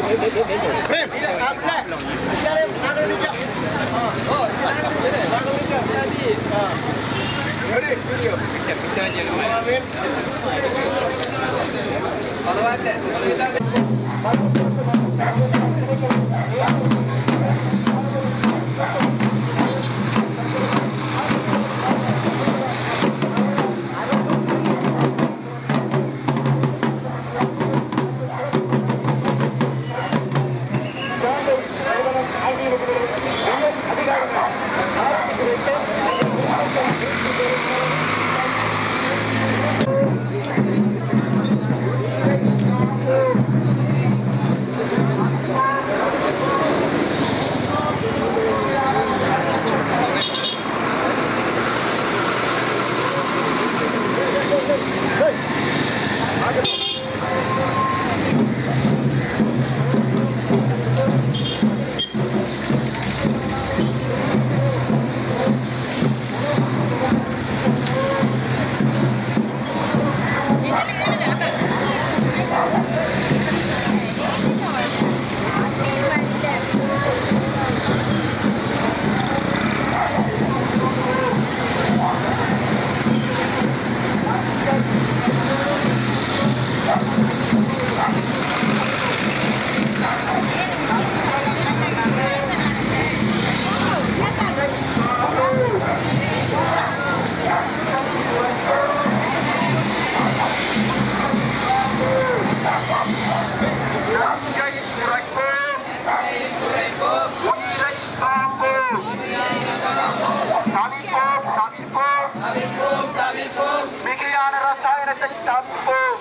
மிகையான ரசாயனத்தை தவிர்ப்போம்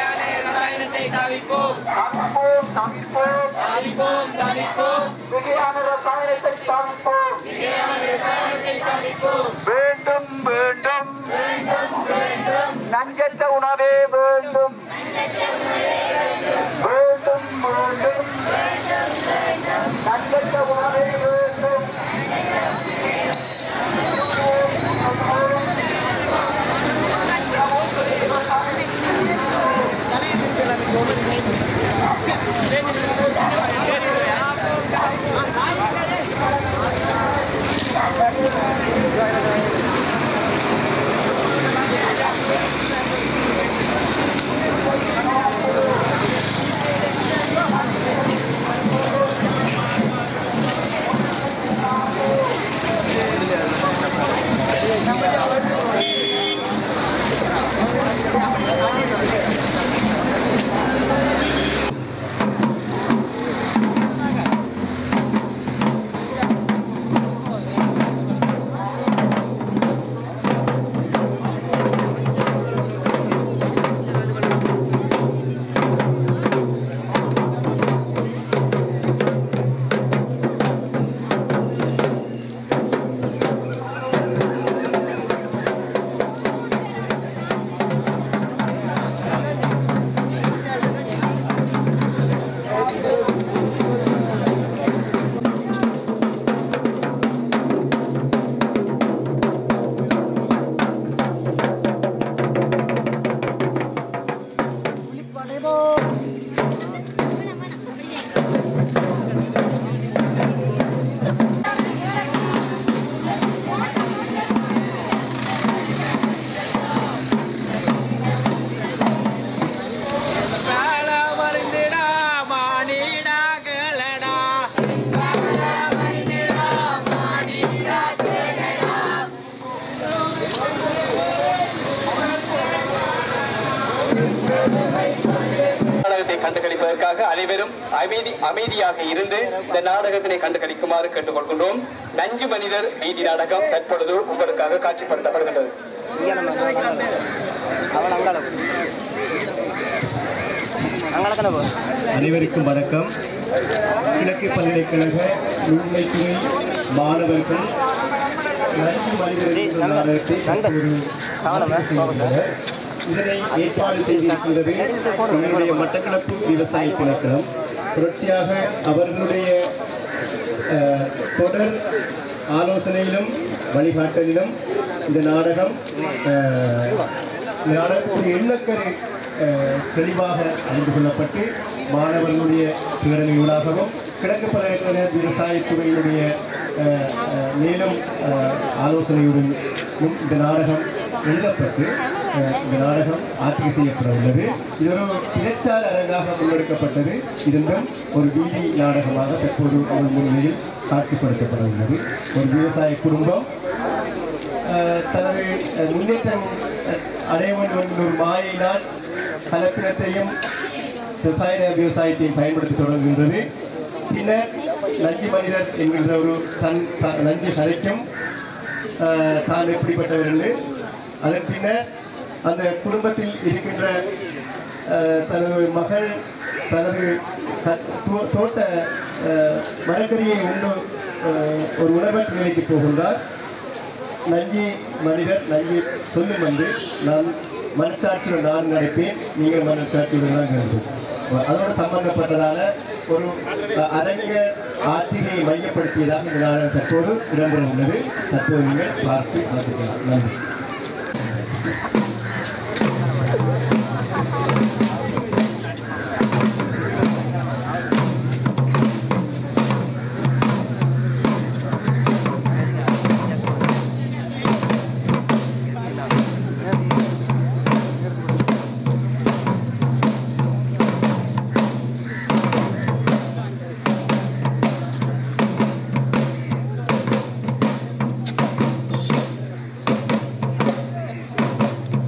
தவிர்ப்போம் தவிர்ப்போம் மிகையான ரசாயனத்தை தவிர்ப்போம் வேண்டும் வேண்டும் நஞ்சற்ற உணவே வேண்டும் வேண்டும் வேண்டும் நஞ்சற்ற உணவே வேண்டும் நாடகத்தை கண்டுகளிப்பதற்காக அனைவரும் அமைதி அமைதியாக இருந்து இந்த நாடகத்தினை கண்டுகளிக்குமாறு கேட்டுக்கொள்கின்றோம் நஞ்சு மனிதர் வீதி நாடகம் தற்பொழுது உங்களுக்காக காட்சிப்படுத்தப்படுகின்றது இங்கே நம்ம அவன் அங்கால அங்காலக்கண போ அனைவருக்கும் வணக்கம் கிழக்கு பல்கலைக்கழக நுண்மைத்துறை மாணவர்கள் நன்றி மனிதர் என்ற நாடகத்தை தற்போது நடத்தியிருக்கின்றனர். இதனை ஏற்பாடு செய்திருக்கின்றது எங்களுடைய மட்டக்களப்பு விவசாய திணைக்களம் தொடர்ச்சியாக அவர்களுடைய அஹ், தொடர் ஆலோசனையிலும் வழிகாட்டலிலும் இந்த நாடகம் அஹ், இந்த நாடகத்தின் எண்ணக்கரு அஹ், தெளிவாக அறிந்து கொள்ளப்பட்டு மாணவர்களுடைய திறமையூடாகவும் கிழக்கு பல்கலைக்கழக விவசாயத்துறையினுடைய அஹ், அஹ், மேலும் அஹ், ஆலோசனையுடன் இந்த நாடகம் எழுதப்பட்டு அஹ், இந்த நாடகம் ஆட்சி செய்யப்பட உள்ளது இது ஒரு பிரச்சார அரங்காக முன்னெடுக்கப்பட்டது இருந்தும் ஒரு வீதி நாடகமாக தற்போது உங்கள் முன்னிலையில் காட்சிப்படுத்தப்பட உள்ளது ஒரு விவசாய குடும்பம் அஹ், தனது அஹ், முன்னேற்றம் அஹ், அடைய வேண்டும் என்ற ஒரு மாயினால் கலப்பினத்தையும் ரசாயன விவசாயத்தையும் பயன்படுத்தி தொடங்குகின்றது பின்னர் நஞ்சு மனிதர் என்கின்ற ஒரு தன் த- நஞ்சு கரைக்கும் அஹ், தான் எப்படிப்பட்டவர் என்று அதன் பின்னர் அந்த குடும்பத்தில் இருக்கின்ற அஹ், தனது மகள் தனது த- தோ- தோட்ட அஹ், மரக்கறியை உண்டு அஹ், ஒரு உணவற்ற நிலைக்கு போகின்றார் நஞ்சி மனிதர் நஞ்சி சொல்லும் வந்து நான் மனச்சாட்சியுடன் நான் நடப்பேன் நீங்கள் மனச்சாட்சியுடன் தான் நடப்பேன் அதோடு சம்பந்தப்பட்டதான ஒரு அஹ், அரங்க ஆற்றினை மையப்படுத்தியதாக இந்த நாடகம் தற்போது இடம்பெற உள்ளது தற்போது நீங்கள் பார்த்து ரசிக்கலாம் நன்றி Thank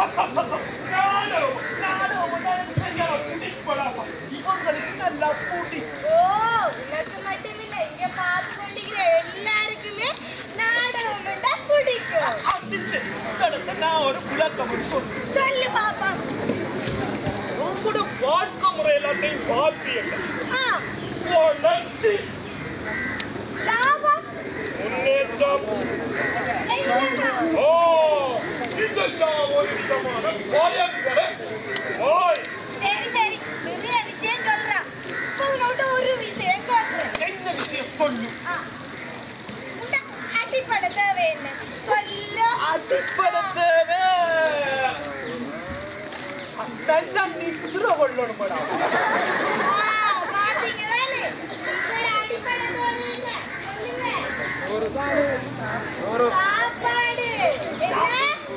நானும் நானும் உன்னை சரியான பிடிப்படாமா இவங்களுக்கு நல்லா பிடிக்கும் ஓ உனக்கு மட்டுமில்ல இங்க பார்த்து கொண்டிருக்கிற எல்லாருக்குமே நாடகம் என்றா பிடிக்கும் அது சரி உங்களிடத்துல நான் ஒரு விளக்கம் சொல்றேன் சொல்லு பாப்பா உங்களோட வாழ்க்கை முறை எல்லாத்தையும் பார்ப்பீர்கள் ஆ வளர்ச்சி லாபம் முன்னேற்றம் என்னதான் ஓ இதெல்லாம் ஒரு விதமான பயங்கர நோய் சரி சரி நிறைய விஷயம் சொல்றான் இப்போ உன்னோட ஒரு விஷயம் கேட்கிறேன் என்ன விஷயம் சொல்லு ஆ உன்னை அடிப்பட தேவை என்ன சொல்லு அடிப்படத்தேவே அதெல்லாம் நீ குதிரை கொள்ளணும் மேடம் ஆ, பாத்தீங்க தானே உங்களோட அடிப்பட தேவை என்ன சொல்லுங்க சாப்பாடு என்ன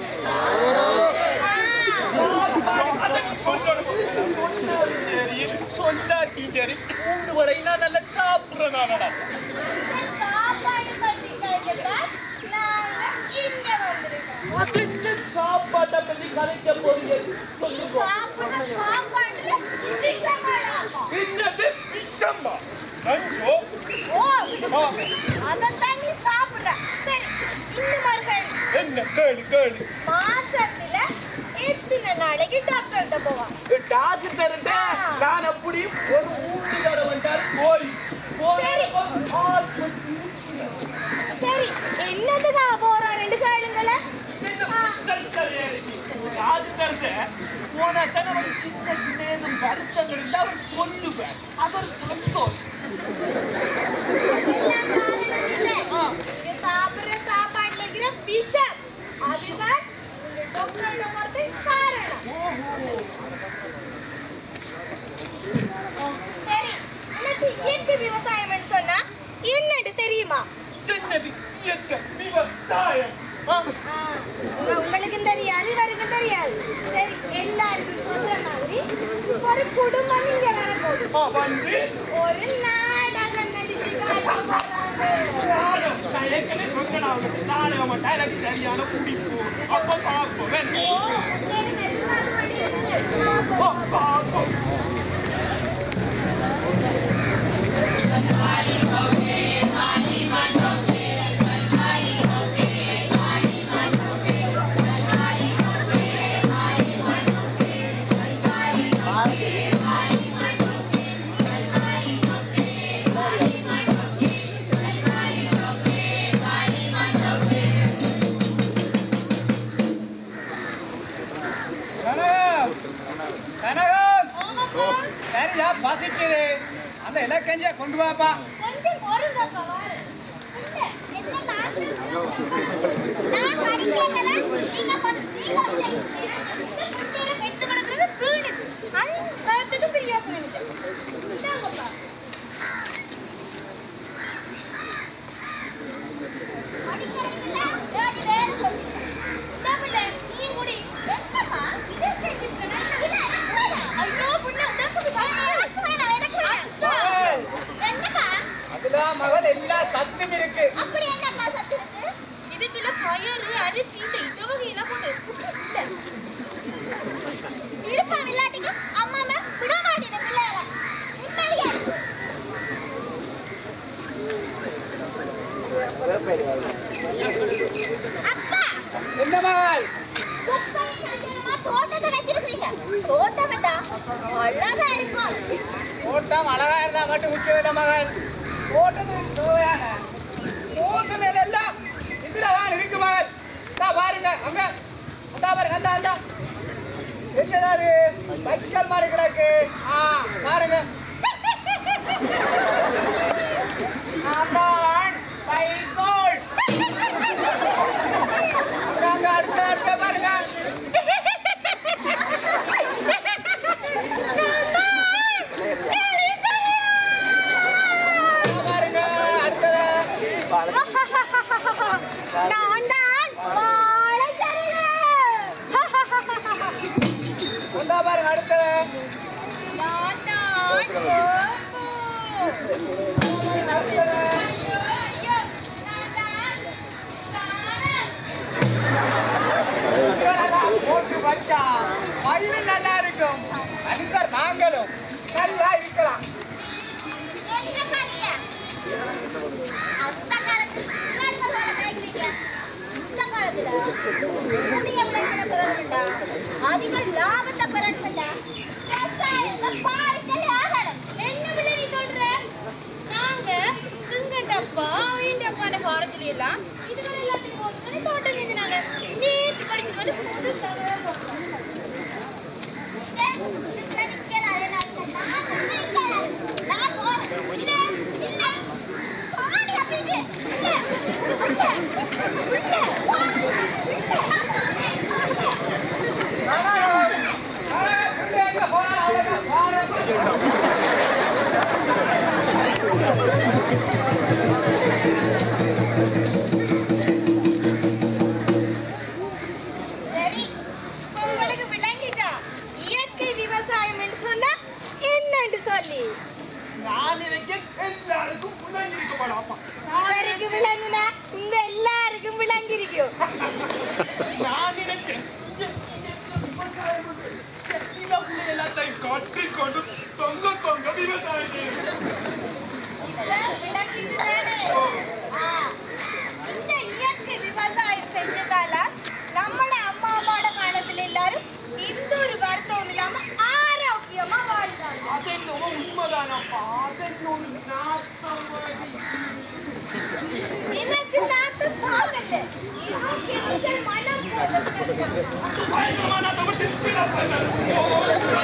ஆ. அதை நீ சொல்லணும் சொன்னாலும் சரி சொல்லாட்டியும் சரி மூணு வரை நான் நல்லா சாப்பிடுறேன் நானடா இந்த சாப்பாடு பத்தி கேட்கத்தான் நாங்க இங்க வந்திருக்கோம் அது என்ன சாப்பாட்டை பத்தி கலைக்க போறீங்க நீ சொல்லுங்க சாப்பிடுற சாப்பாடுல விஷமாடாப்பா. என்னது விஷமா நஞ்சோ ஓ அதைத்தான் நீ சாப்பிடுற சரி இன்னும் மறுகள் என்ன கேளு கேளு மாசத்துல எத்தனை நாளைக்கு டாக்டர்கிட்ட போவான் டாக்டர் தரட்ட நான் அப்படி ஒரு மூணு தடவை வந்தால் போய் சரி. சரி என்னதுக்காக போறான் ரெண்டு காலுங்கள சின்ன சின்ன ஏதும் வருத்தங்கள் இல்லை அவர் சொல்லுவேன் அது ஒரு சந்தோஷம் அதெல்லாம் காரணம் இல்ல நீங்க சாப்பிடுற சாப்பாடுல இருக்கிற விஷம் அதுதான் நீங்க டாக்டர்கிட்ட போறது காரணம் சரி உனக்கு இயற்கை விவசாயம் சொன்னா என்னன்னு தெரியுமா இது என்னது இயற்கை விவசாயம் ஆ, ஆ, நான் உங்களுக்கும் தெரியாது இவருக்கும் தெரியாது சரி எல்லாருக்கும் சொல்ற மாதிரி ஒரு குடும்பம் இங்க வரப்போகுது ஆ, வந்து ஒரு நாடகம் நடிச்சு காட்ட போறாங்க நாடகம். நான் ஏற்கனவே சொன்னேன் அவனுக்கு நாடகம் மட்டும் எனக்கு சரியான பிடிப்பு அப்ப பார்ப்போம் ஓ சரி மெதுவாக படிங்க. ஓ, பார்ப்போம் கனகம் கனகம் சரியா பசிக்குது அந்த இலக்கஞ்சியா கொண்டு வாப்பா கொஞ்சம் பொறுங்கப்பா, வாரு. இல்ல, என்னம்மா? நான் படிக்கல, நீங்க கொண்டு- நீங்க வந்து- இந்த குட்டியை பெத்து கிடக்குறது வீணுக்கு. அஞ்சு சதத்துக்கு பிரியாசனம் இல்லை. இந்தாங்கப்பா. படிக்கிறீங்களா? ஏதாவது வேலை சொல்லுங்க. இந்தா பிள்ளை, நீ குடி. என்னம்மா? இதை செஞ்சுட்டு நல்ல- இல்ல, எனக்கு வேணாம். ஐயோ, புள்ள, உடம்புக்கு வலி. எனக்கு வேணாம், எனக்கு வேணாம். என்னம்மா? அதுல மகள் எல்லா சத்தும் இருக்கு அப்படி என்னப்பா சத்து இருக்கு இதுக்குள்ள பயறு அரிசி இந்த இந்த வகையெல்லாம் போட்டு இருப்பா விளையாட்டுக்கு அம்மா அம்மா விட மாட்டேன் பிள்ளைகளை நிம்மதியா இருக்கு. அப்பா என்ன மகள் குப்பையை கட்டிடமா தோட்டத்தை வச்சிருக்கீங்க தோட்டம் வேண்டா அழகா இருக்கும் ஓட்டம் அழகா இருந்தா மட்டும் முக்கியம் மகள் ஓட்டது சுவையான மோசம் எல்லாம் இதுலதான் இருக்கு மகள் இந்தா பாருங்க அங்க அந்த பாருங்க அந்த அந்த என்னடாது வைக்கல் மாதிரி கிடக்கு ஆ பாருங்க அம்மான் வைக்கோல் அங்க அடுத்த அடுத்த பாருங்க பாருங்க அடுத்தது நான் தான் வாழைச்சரகு. கொண்டா பாருங்க அடுத்தது நான் தான் கோபு. அடுத்தது ஐயோ, ஐயோ, நான் தான் சாரல். ஓ போட்டு வச்சா பயிர் நல்லா இருக்கும் மனுஷர் நாங்களும் நல்லா இருக்கலாம் என்னப்பா நீங்க? அந்த காலத்து பிள்ளைங்க போல கேக்குறீங்க. இந்த காலத்துல புதிய விளைச்சலை பெறணும்டா. அதிக லாபத்தை பெறணும்டா. விவசாயத்தை பாதிக்கலே ஆகணும். என்ன பிள்ளை நீ சொல்ற? நாங்க திங்கட்டப்பா, வீண்டப்பான பாடத்துல எல்லாம் இதுகளை எல்லாத்தையும் போட்டு தோட்டம் செஞ்சுனாங்க. நேத்து படிச்சுட்டு வந்து புதுசாவே போட்டோம். சரி உங்களுக்கு விளங்கிட்டா இயற்கை விவசாயம் சொன்னா என்னன்னு சொல்லி நான் நினைக்கிறேன் எல்லாருக்கும் புள்ளங்கிருக்க மாட்டாப்பா அவருக்கு விளங்குனா உங்க எல்லாருக்கும் விளங்கிருக்கும் நான் நினைச்சேன் எல்லாத்தையும் கட்டிக்கொண்டு தொங்க தொங்க விவசாயம் செய்யுங்க. இப்ப விளங்கிட்டு தானே ஆ, இந்த இயற்கை விவசாயம் செஞ்சதால நம்மட அம்மா அம்மாவோட காலத்துல எல்லாரும் எந்த ஒரு வருத்தமும் இல்லாம ஆரோக்கியமா வாழ்ந்தாங்க அது என்னவோ உண்மைதானப்பா அது என்னோட நாத்தம் எனக்கு நாத்து தாங்கல இது மனம் போல பயங்கரமான நாத்தம் திருப்பி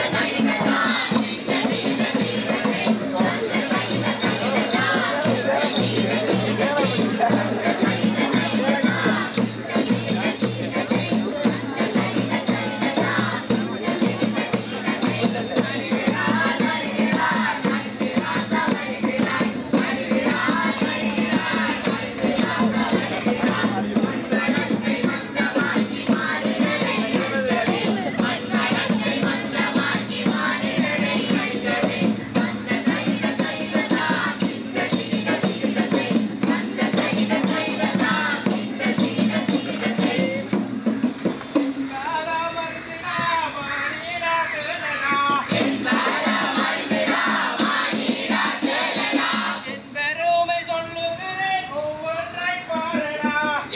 பெருமை சொல்லுகிறேன் ஒவ்வொன்றை பாருடா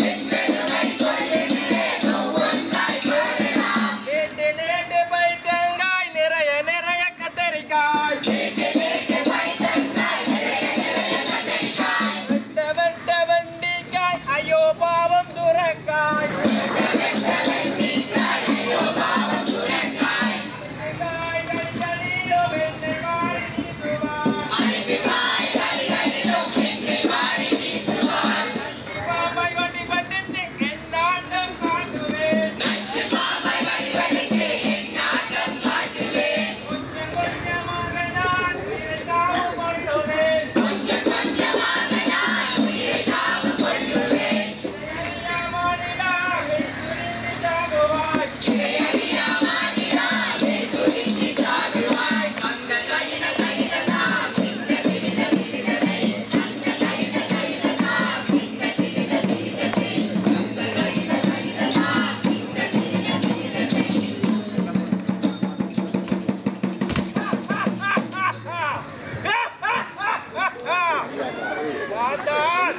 நேற்று நேற்று பைத்தங்காய் நிறைய நிறைய கத்தரிக்காய் வெட்ட வெட்ட வண்டிக்காய் ஐயோ பாவம் சுரக்காய் வெண்டைக்காய் கடிகளிலோ வெண்டைக்காய் வீசுவாய். பாம்பை வண்டி பட்டுத்து என்னாட்டம் காட்டுவேன் கொஞ்சம் கொஞ்சமாக நான் இதைத்தான் கொள்ளுவேன். தெரியாமலிடாமல் சுருங்கி சாகுவாய். பார்த்தால்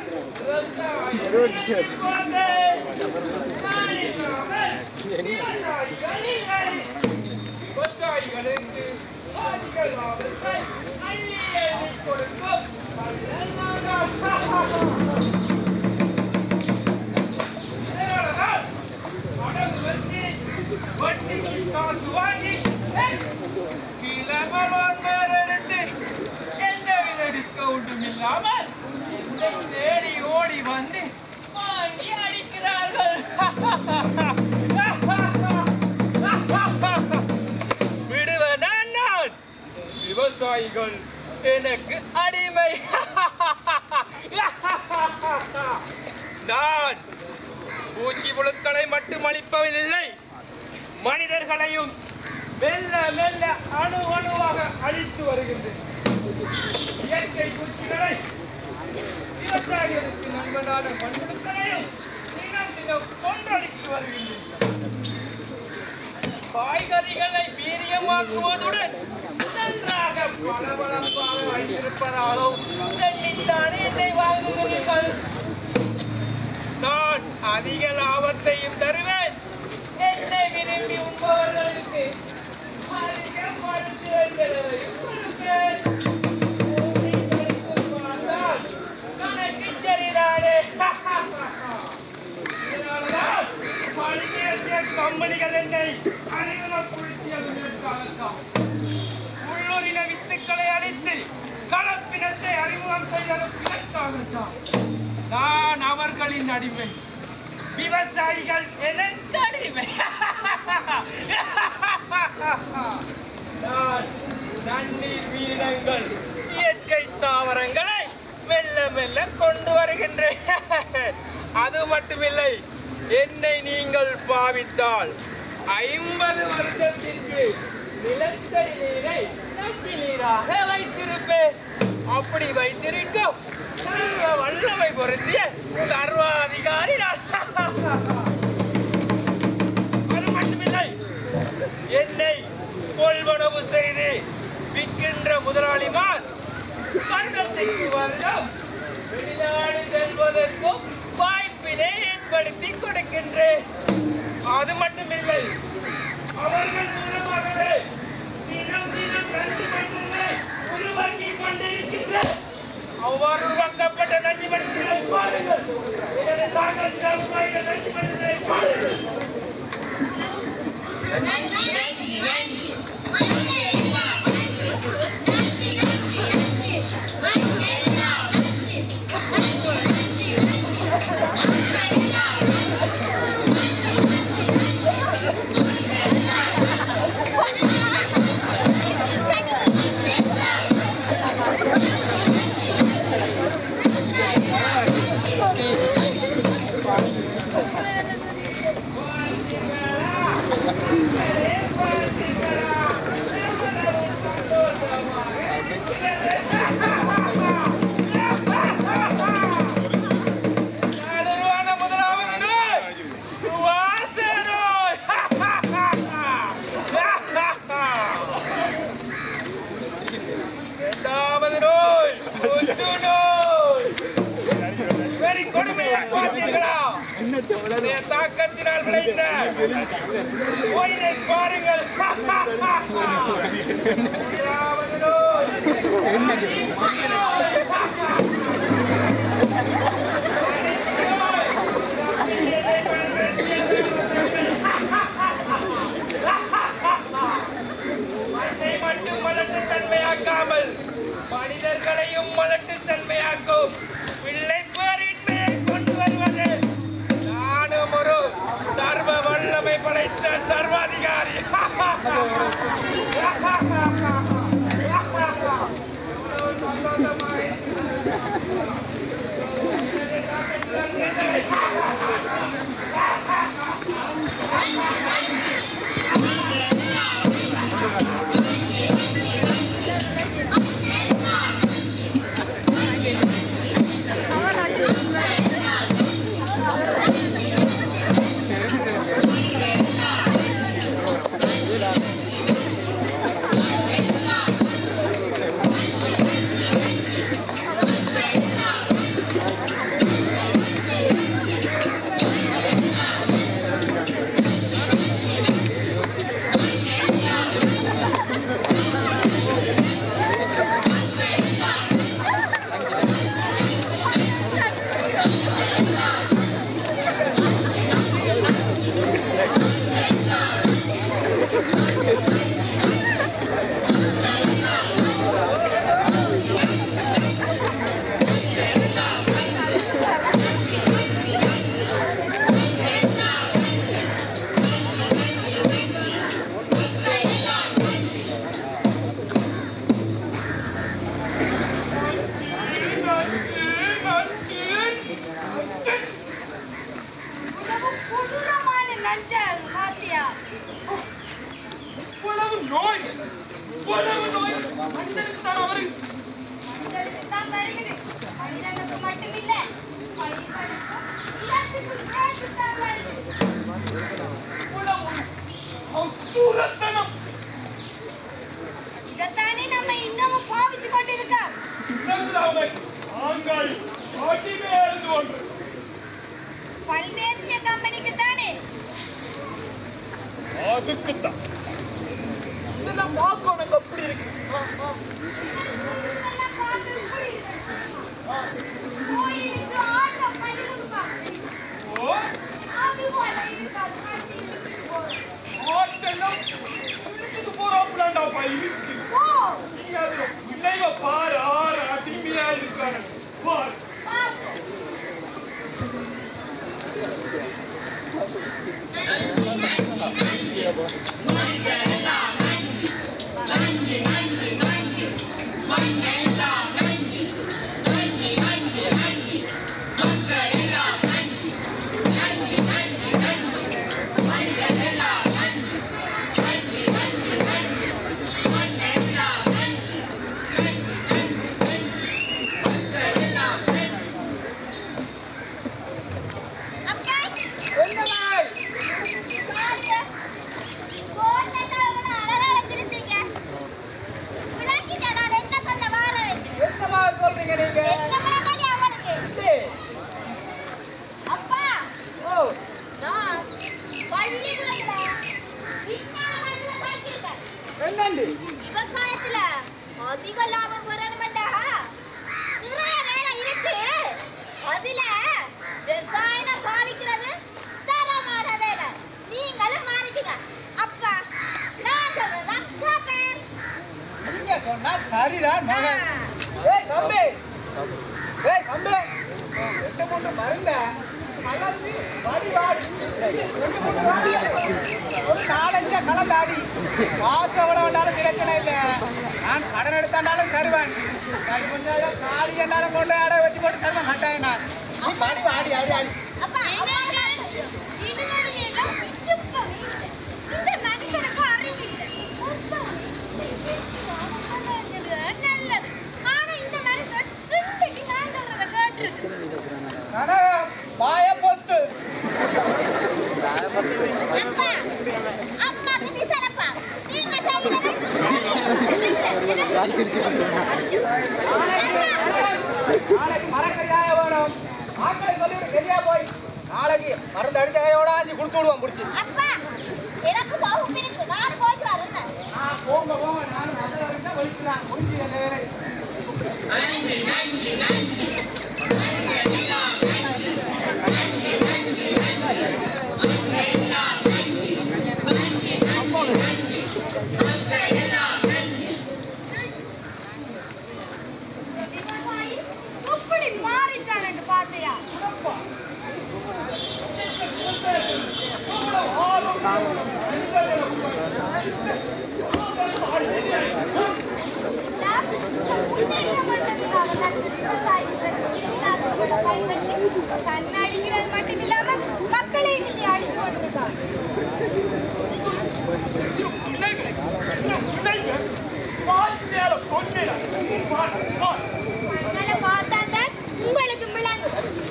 விவசாயிகளுக்கு பாதிகள் லாபத்தை அள்ளி எண்ணிக் கொடுக்கும் இதனாலதான் அடகு வச்சு வட்டிக்கு காசு வாங்கி கிளம்பலோன் பேர் எடுத்து எந்தவித டிஸ்கவுண்டும் இல்லாமல் என்னை தேடி ஓடி வந்து வாங்கி அடிக்கிறார்கள் விடுவனா நான் விவசாயிகள் எனக்கு அடிமை நான் பூச்சி புழுக்களை மட்டும் அழிப்பதில்லை மனிதர்களையும் மெல்ல மெல்ல அணு அணுவாக அழித்து வருகின்றேன் இயற்கை பூச்சிகளை விவசாயிகளுக்கு நண்பனான மண்ணுக்களையும் தினம் தினம் கொன்றடித்து வருகின்றேன் காய்கறிகளை வீரியமாக்குவதுடன் நன்றாக பளபளப்பாக வைத்திருப்பதாலும் எண்ணித்தானே என்னை வாங்குகிறீர்கள் நான் அதிக லாபத்தையும் தருவேன் என்னை விரும்பி உண்பவர்களுக்கு அதிக படுத்துவதையும் கொடுப்பேன் உன்னை படித்துப் பார்த்தால் கணக்கு சரிதானே இதனால்தான் பல்தேசிய கம்பெனிகள் என்னை அறிமுகப்படுத்தியதற்காகத்தான் உள்ளூரின வித்துக்களை அழித்து கலப்பினத்தை அறிமுகம் செய்ததற்காகத்தான் நான் அவர்களின் அடிமை விவசாயிகள் எனக்கு அடிமை நான் நன்னீர் வீரங்கள் இயற்கை தாவரங்களை மெல்ல மெல்ல கொண்டு வருகின்றேன் அது மட்டுமில்லை என்னை நீங்கள் பாவித்தால் ஐம்பது வருஷத்திற்கு நிலத்தடி நீரை நட்டி நீராக வைத்திருப்பேன் அப்படி வைத்திருக்கும் சர்வ வல்லமை பொருந்திய சர்வாதிகாரி நான் அது மட்டுமில்லை என்னை கொள்வனவு செய்து விற்கின்ற முதலாளிமார் வருடத்துக்கு வருடம் வெளிநாடு செல்வதற்கும் வாய்ப்பினை ஏற்படுத்தி கொடுக்கின்றேன் அது மட்டுமில்லை அவர்கள் மூலமாகவே தினம் தினம் நன்றி மன்றங்களை உருவாக்கிக் கொண்டிருக்கின்றேன் அவ்வாறு உருவாக்கப்பட்ட நன்றி மன்றங்களை பாருங்கள் எனது தாங்கள் சிறப்பாக நன்றி மன்றங்களை பாருங்கள் நாளுருவான முதலாவது நோய் சுவாச நோய் இரண்டாவது நோய் புற்று நோய் வெறி கொடுமையை பார்த்தீர்களா இதய தாக்கத்தினால் விளைந்த நோயினை பாருங்கள் மூன்றாவது நோய் மண்ணை மட்டும் மலட்டு தன்மையாக்காமல் மனிதர்களையும் மலட்டு தன்மையாக்கும் பிள்ளை பேரின்மையை கொண்டு வருவது நானும் ஒரு சர்வ வல்லமை படைத்த சர்வாதிகாரி எவ்வளவு சந்தோஷமாக கொடூரமான நஞ்சல் பாத்தியா இவ்வளவு நோய் இவ்வளவு நோய் மனிதனுக்கு தான் அவரு உங்களுக்கு தான் வருகிறது மனிதனுக்கு மட்டுமில்ல பயிர்களுக்கும் இனத்துக்கும் சேர்த்து தான் வருது இவ்வளவு அசுரத்தை அதுக்குத்தான் இதெல்லாம் பார்க்க உனக்கு அப்படி இருக்கு ஆ, ஆ. கோயிலுக்கு ஆட்டோ பண்ணி கொடுப்பாங்க ஓ அது போல இருக்காது கட்டி போறோம் ஆட்டெல்லாம் இழுத்துட்டு போறாப்புலாண்டாப்பா இருக்கு ஓ நீ அதுல பிள்ளைங்க பாரு ஆறு அடிமையா இருக்காங்க பாரு பாப்போம் அப்பா என்னமாய் பாருங்க கோட்டத்தை அவ்வளவு அழகா வச்சிருந்தீங்க விளக்கிட்ட நான் என்ன சொல்ல வாரேன் என்னமா சொல்றீங்க நீங்க என்ன மாதிரி அவனுக்கு டேய், அப்பா ஓ நான் பள்ளிக்கூடத்துல விஞ்ஞான மண்டல படிச்சிருக்கேன் என்னண்டு விவசாயத்துல அதிக லாபம் வரணுமெண்டா நிறைய வேலை இருக்கு அதுல ரசாயனம் பாவிக்கிறது தரமான வேலை நீங்களும் மாறிக்கங்க அப்பா நான் சொல்றதான் கேப்பேன் நீங்க சொன்னா சரிதான் மகன் ஆ. ஏய் தம்பி ஏய் தம்பி ரெண்டு மூணு மருந்த கலந்து வடி வாடி ரெண்டு மூணு வாடி ஒரு நாலஞ்ச கலந்தாடி காசு எவ்வளவு வேண்டாலும் பிரச்சனை இல்லை நான் கடன் எடுத்தாண்டாலும் தருவேன் அது கொஞ்சம் காடி என்னாலும் கொண்டு அடை வச்சு போட்டு தருவேன் மாட்டேன் நான் நீ வாடி வாடி ஆடி ஆடி அப்பா அப்பா இதுவரை எல்லாம் பிச்சுப்ப வீடு இந்த மனுஷனுக்கு அறிவில்லை அப்பா நல்லது ஆனா இந்த மனுஷன் இன்றைக்கு நான் சொல்றத கேட்டிருக்கு ஆனா பாய பொத்து அப்பா அம்மாக்கு விசலப்பா நீங்க நாளைக்கு மரக்கறியாக வேணும் ஆக்களை சொல்லிவிட்டு சரியா போய் நாளைக்கு மருந்து அடிச்சாயோட ஆஞ்சு கொடுத்து விடுவோம் முடிச்சு அப்பா எனக்கு பாவம் இருக்கு நான் போயிட்டு வரேன் நான் போங்க போங்க நானும் மதுரை வரைக்கும் தான் வலிக்கிறேன் முடிஞ்சு என் வேலை விவசாயி இப்படி மாறிட்டானு பாத்தியா கண்ணடிக்கிறது மட்டும் இல்லாம மக்களை இன்னைக்கு அழிச்சு கொண்டிருக்காங்க பிள்ளைகளை பிள்ளைகள் பால் மேல சொன்னேன் பார் பார் அதனால பார்த்தா தான் உங்களுக்கு விளங்கு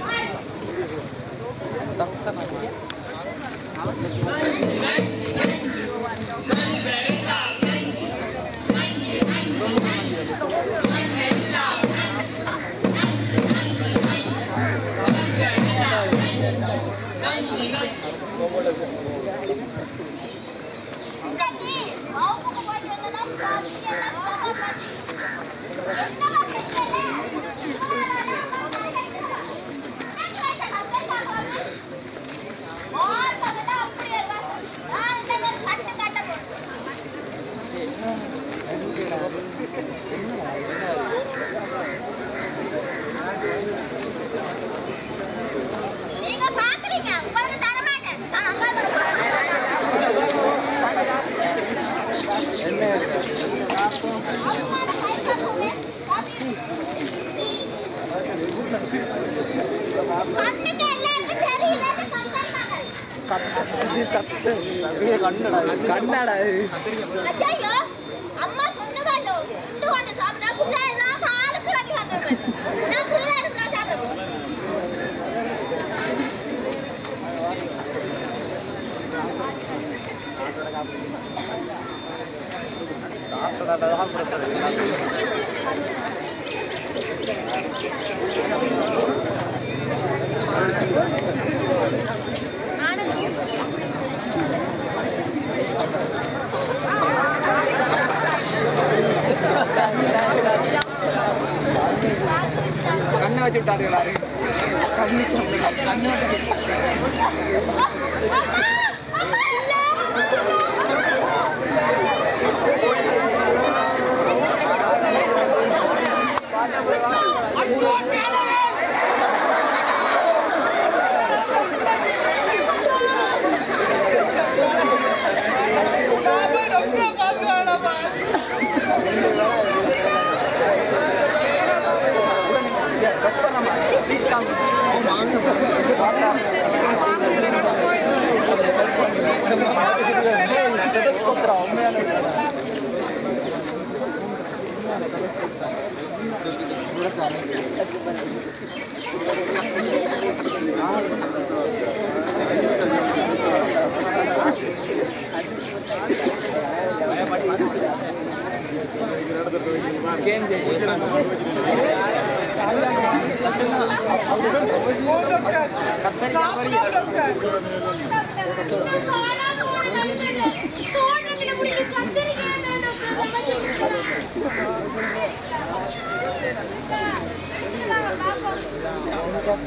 இன்னைக்கு அவங்க போய் சொன்னதா பாதி எல்லாம் சம பாதி என்னவா தெரியல அப்படியே நான் கட்டு கட்ட போறேன் நீங்க பாக்குறீங்க உங்களுக்கு தர மாட்டேன் நான் அம்மா கண்ணுக்கு எல்லாருக்கும் தெரியுதுன்னு பண்றாங்க ஐயோ அம்மா சொன்னவாண்டோ இந்து ஒன்று சாப்பிட்டா புள்ள எல்லாம் காலுக்கு வாங்கி வந்துடுவேன் நான் புள்ள இருந்தா சாப்பிடுவேன் தோட்டத்துல முடிஞ்சு கத்திரிக்காய் பாப்போம்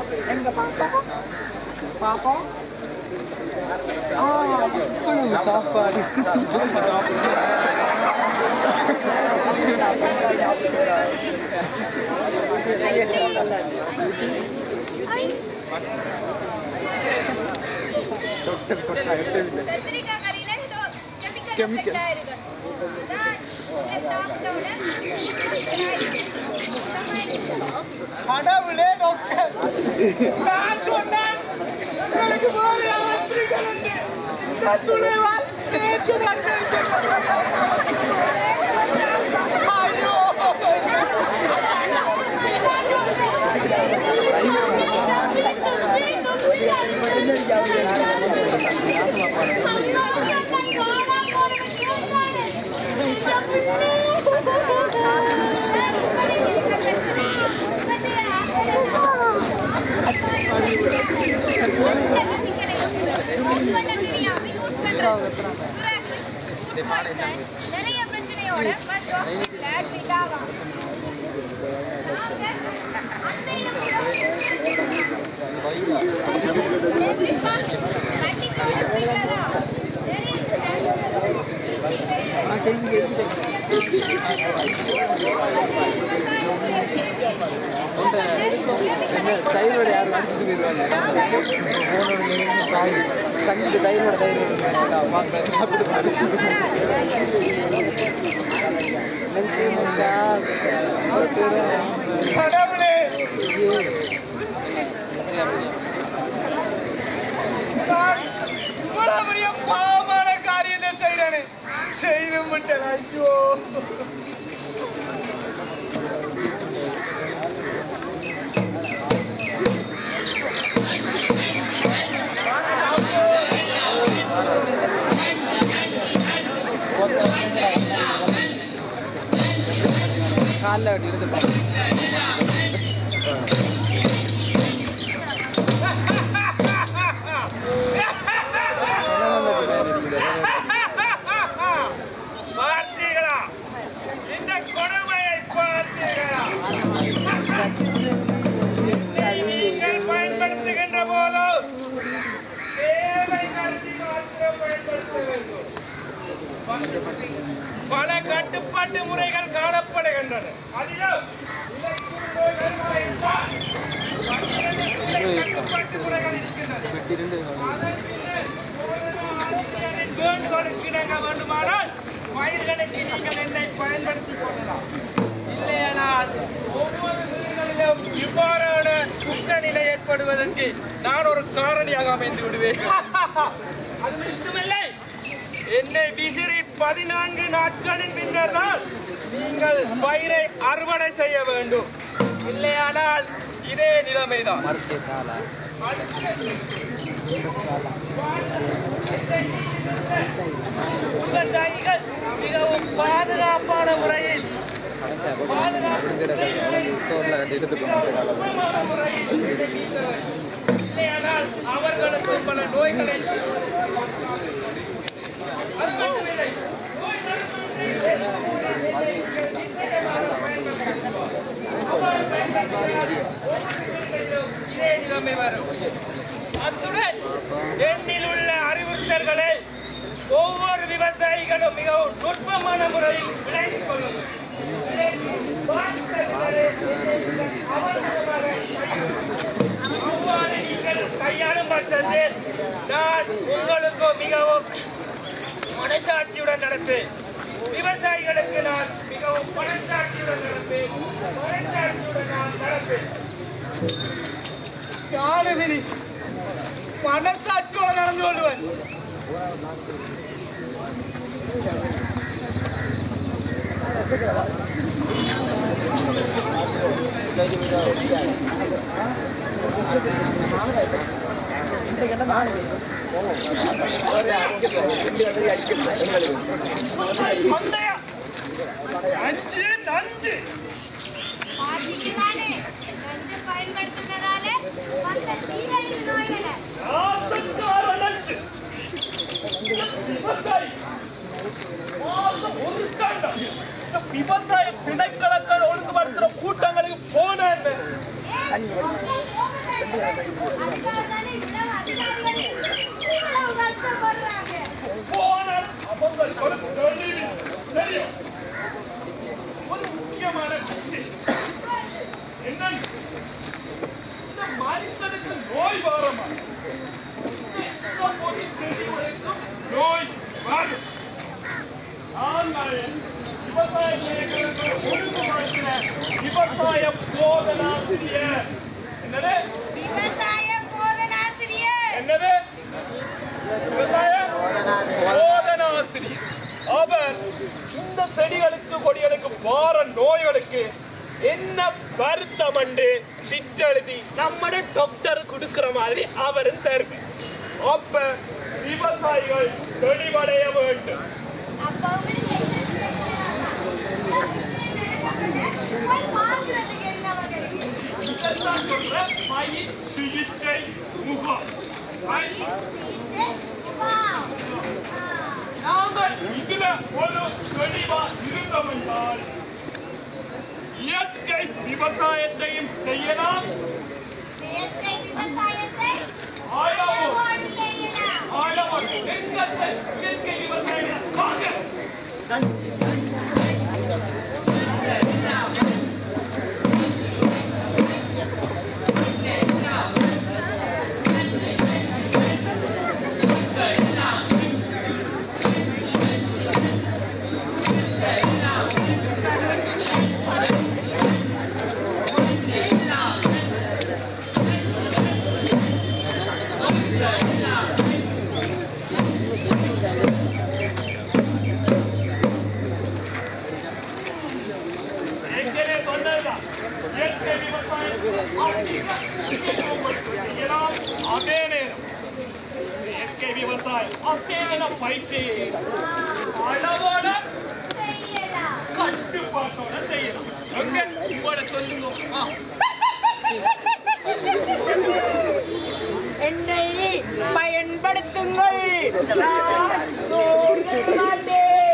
கத்திரிக்காய் கறியில ஏதோ கெமிக்கல் எஃபெக்ட் ஆயிருக்கு அதான் இதை சாப்பிட்டோட கடவுளே டாக்டர் நான் சொன்னேன் உங்களுக்கு போதிய அவஸ்திரிகள் உண்டு இந்த துளைவால் நேற்று ஐயோ நிறைய பிரச்சனையோட first hospital admit ஆவாங்க. நாங்க அன்னையில தைரோட யாரும் அடிச்சுட்டு போயிடுவாங்க சங்கீத தைரோட தைரோட பார்க்க சாப்பிட்டு அடிச்சு கடவுளே நான் இவ்வளவு பெரிய பாவமான காரியத்தை செய்றேனே செய்து விட்டேன் ஐயோ காலில் அப்படி இருந்து பார்த்தீர்களா இந்த கொடுமையை பார்த்தீர்களா என்னை நீங்கள் பயன்படுத்துகின்ற போது தேவை கருதி மாத்திரம் பயன்படுத்த வேண்டும் பல கட்டுப்பாட்டு முறைகள் காணப்படுகின்றன அதிலும் இலக்கிய நோய்கள் என்றால் பன்னிரண்டு கட்டுப்பாட்டு முறைகள் இருக்கின்றன அதன் பின்னர் ஆசிரியரின் வேண்டுகோளுக்கு இணங்க வேண்டுமானால் பயிர்களுக்கு நீங்கள் என்னை பயன்படுத்திக் கொள்ளலாம் இல்லையானால் ஒவ்வொரு வீடுகளிலும் இவ்வாறான குற்ற நிலை ஏற்படுவதற்கு நான் ஒரு காரணியாக அமைந்து விடுவேன் அது மட்டுமில்லை என்னை விசிறி பதினான்கு நாட்களின் பின்னர் தான் நீங்கள் பயிரை அறுவடை செய்ய வேண்டும் இல்லையானால் இதே நிலைமைதான் மருத்துவ சாலா விவசாயிகள் மிகவும் பாதுகாப்பான முறையில் கடைசியாக விடுதலை சோறில் எடுத்துக்கணும் முறையில் இதை வீச வேண்டும். இல்லையானால் அவர்களுக்கு பல நோய்களை அது மட்டுமில்லை. நோய் தடுப்பு இதே நிலைமை வரும் அத்துடன் எண்ணில் உள்ள அறிவுறுத்தல்களை ஒவ்வொரு விவசாயிகளும் மிகவும் நுட்பமான முறையில் விளங்கிக் கொள்ளும் இதை வாழ்த்துக்களை அவசரமாக அவ்வாறு நீங்கள் கையாளும் பட்சத்தில் நான் உங்களுக்கு மிகவும் மனசாட்சியுடன் நடப்பேன் விவசாயிகளுக்கு நான் மிகவும் மனசாட்சியுடன் நடப்பேன் மனசாட்சியுடன் நான் நடப்பேன் யானவினி மனசாட்சியோடு நடந்து கொள்வேன் மந்தையா அஞ்சு நஞ்சு பாத்தீங்கதானே நஞ்சு பயன்படுத்துனதால வந்த சீரழிவு நோய்களை ஆசைக்கார நஞ்சு விவசாயி மாசம் ஒரு காண்டம் இந்த விவசாய திணைக்களங்கள் ஒழுங்குபடுத்துற கூட்டங்களுக்கு போனேன் அதுக்காகதானே இவ்வளவு அதிகாரிகள் இவ்வளவு கஷ்டப்படுறாங்க போனால் அவங்களுக்கு ஒரு தெளிவு தெரியும் ஒரு முக்கியமான விஷயம் என்ன இந்த மனுஷனுக்கு நோய் வரமா எந்த பொது செடிகளுக்கும் நோய் வரும் ஆனால் விவசாய நிலையங்களுக்கு ஒழுங்குபடுத்தின விவசாய போதனாசிரியர் என்னது விவசாய போதனாசிரியர் என்னது விவசாய போதனாசிரியர் அவர் இந்த செடிகளுக்கு கொடிகளுக்கு வார நோய்களுக்கு என்ன வருத்தம் என்று சிற்றெழுதி நம்மட டாக்டர் கொடுக்கிற மாதிரி அவரும் தருது அப்ப விவசாயிகள் தெளிவடைய வேண்டும் அப்ப உங்களுக்கு என்ன பிரச்சனையாமா? நடக்கப்பட்ட போய் பார்க்கறதுக்கு என்ன வகை இதெல்லாம் சொல்ற பயிர் சிகிச்சை முகாம் பயிர் சீட்டு, முகாம். ஆ. நாம இதுல ஒரு தெளிவா இருந்தோம் என்றால் இயற்கை விவசாயத்தையும் செய்யலாம் செயற்கை விவசாயத்தை ஆழமும் அளவோடு செய்யலாம். ஆழமும் எங்கத்தை இயற்கை விவசாயம் வாங்க ஏற்கனவே சொன்னதுதான் இயற்கை விவசாயம் அதிக முக்கியத்துவம் கொடுத்து செய்யலாம் அதே நேரம் இயற்கை விவசாயம் அசேன பயிற்சி அளவோட செய்யலாம். கட்டுப்பாட்டோட செய்யலாம் எங்க உங்களோட சொல்லுங்க ஆ. என்னை பயன்படுத்துங்கள் நான் சோர்ந்து மாட்டேன்.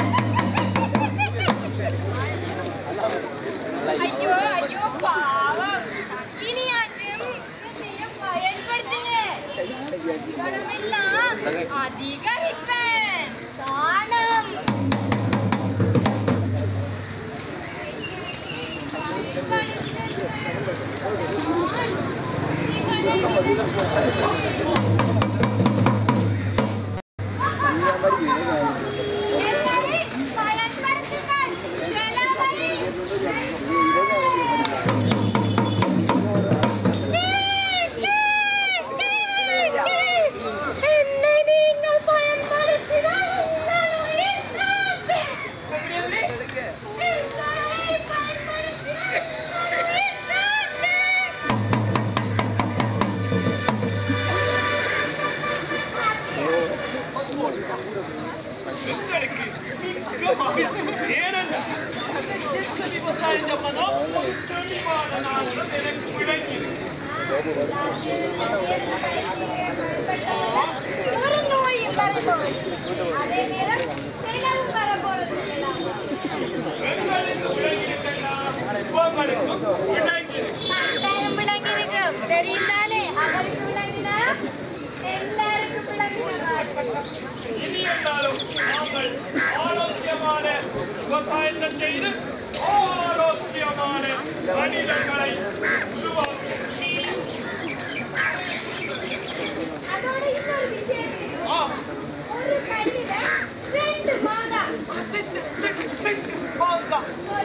ஐயோ ஐயோ பாவம் இனியாச்சும் என்னைய பயன்படுத்துங்க பணமெல்லாம் அதிகரிப்பேன் தானம் பயன்படுத்துங்கள் செலவழி என்னை நீங்கள் பயன்படுத்தினால் உங்கள் உயிர் காப்பேன். உங்களை பயன்படுத்தினால் உங்கள் உயிர் காப்பேன். எங்களுக்கு மிக்க மகிழ்ச்சி ஏனென்றால் இயற்கை விவசாயம் சம்பந்தம் ஒரு தெளிவான நாளும் எனக்கு விளங்கியிருக்கு ஒரு நோயும் வரப்போகுது. அதே நேரம் செலவும் வரப்போறது இல்லை. எங்களுக்கு விளங்கியிருக்கலாம் உங்களுக்கு விளங்கி தெரியும் தானே அவருக்கு விளங்கினா எல்லாருக்கும் விளங்கினா இனி என்றாலும் நாங்கள் ஆரோக்கியமான விவசாயத்தை செய்து ஆரோக்கியமான மனிதர்களை உருவாக்க அதோட இன்னொரு விஷயம் இருக்கு. ஆ, ஒரு கையில ரெண்டு மாங்காய் வாங்க.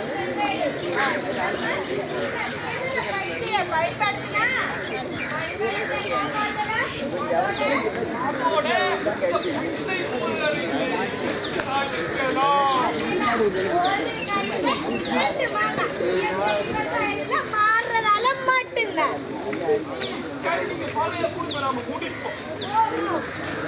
கையை பயன்படுத்தினா மனிதர்கள் ஏமாந்தனா அதோட இதை போலவே தடுக்கலாம். மாறுறதால மட்டும்தான் சரி, நீங்க பழைய குடும்பம் நாம முடிப்போம்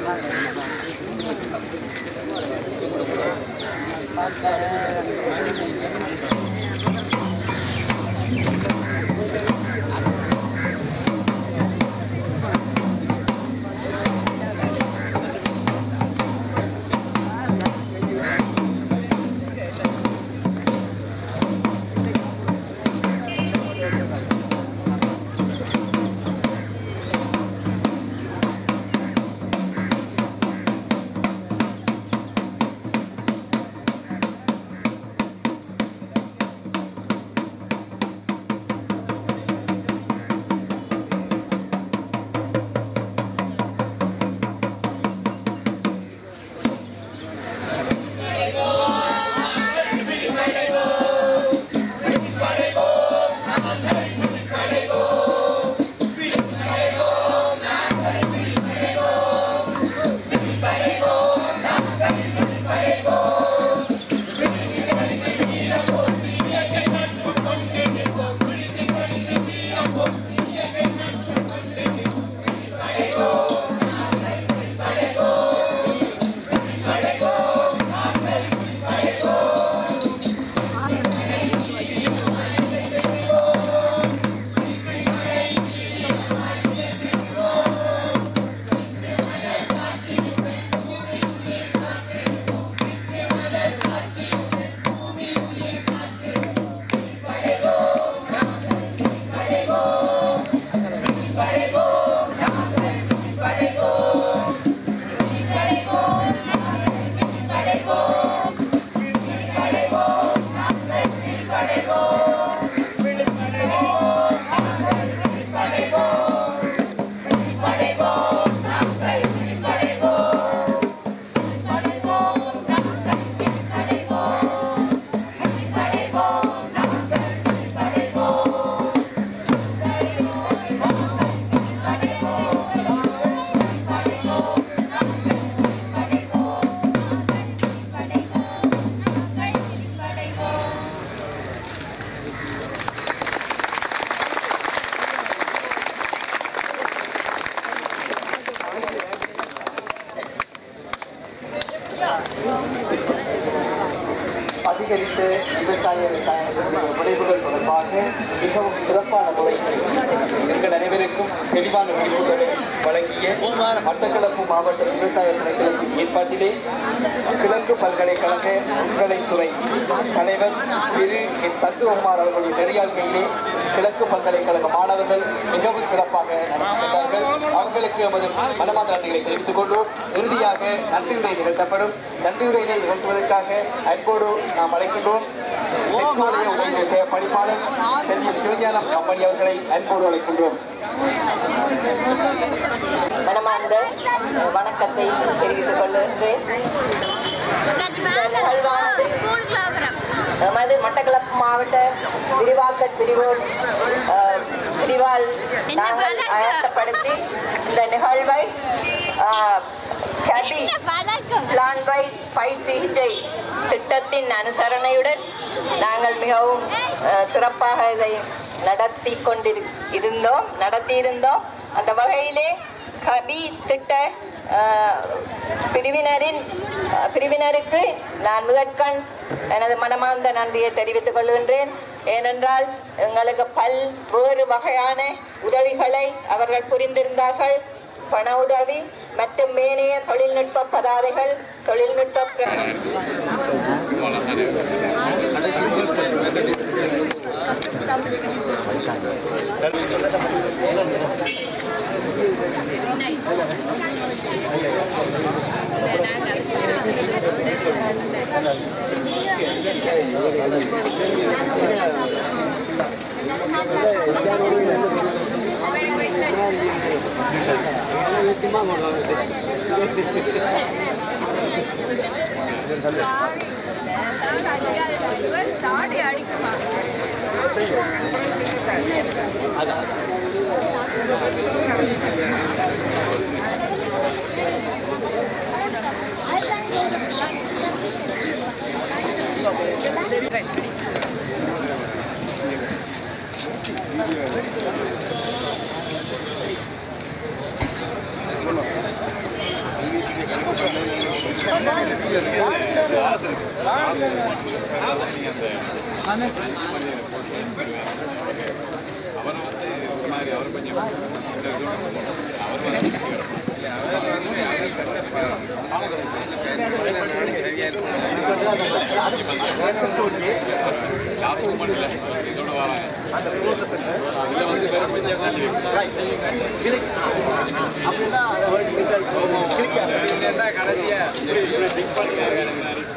அதிகரித்த விவசாய ரசாயனத்தினுடைய விளைவுகள் தொடர்பாக மிகவும் சிறப்பான முறையில் எங்கள் அனைவருக்கும் தெளிவான விழிப்புகளை வழங்கிய மட்டக்களப்பு மாவட்ட விவசாய திணைக்களத்தின் ஏற்பாட்டிலே கிழக்கு பல்கலைக்கழக நுண்கலைத்துறை தலைவர் திரு எஸ் சத்துவகுமார் அவர்களுடைய நெறியாழ்கையிலே கிழக்கு பல்கலைக்கழக மாணவர்கள் மிகவும் சிறப்பாக நடத்தினார்கள் அவர்களுக்கு எமது மனமார்ந்த நன்றிகளை தெரிவித்துக் கொள்வோம் இறுதியாக நன்றியுரை நிகழ்த்தப்படும் நன்றியுரையை நிகழ்த்துவதற்காக அன்போடு நாம் அழைக்கின்றோம் தெற்குடைய உதவி சேவை பணிப்பாளர் செல்வி சிவஞானம் கம்பெனி அவர்களை அன்போடு அழைக்கின்றோம் மனமார்ந்த வணக்கத்தை தெரிவித்துக் கொள்கின்றேன் ஸ்கூல் கிளாபரம் நமது மட்டக்களப்பு மாவட்ட விரிவாக்க பிரிவோல் அஹ், பிரிவால் என்ன நாங்கள் வழக்கம்? ஆயத்தப்படுத்தி இந்த நிகழ்வை அஹ், கதி வழக்கம் பிளான் பை ஃபைவ் சிகிச்சை திட்டத்தின் அனுசரணையுடன் நாங்கள் மிகவும் அஹ், சிறப்பாக இதை நடத்தி கொண்டிரு இருந்தோம் நடத்தியிருந்தோம் அந்த வகையிலே கபி திட்ட அஹ், பிரிவினரின் அஹ், பிரிவினருக்கு நான் முதற்கண் எனது மனமார்ந்த நன்றியை தெரிவித்துக் கொள்கின்றேன் ஏனென்றால் எங்களுக்கு பல்வேறு வகையான உதவிகளை அவர்கள் புரிந்திருந்தார்கள் பண உதவி மற்றும் மேனைய தொழில்நுட்ப பதாதைகள் தொழில்நுட்ப பிர- சாடி அடிக்குமா கடைசியா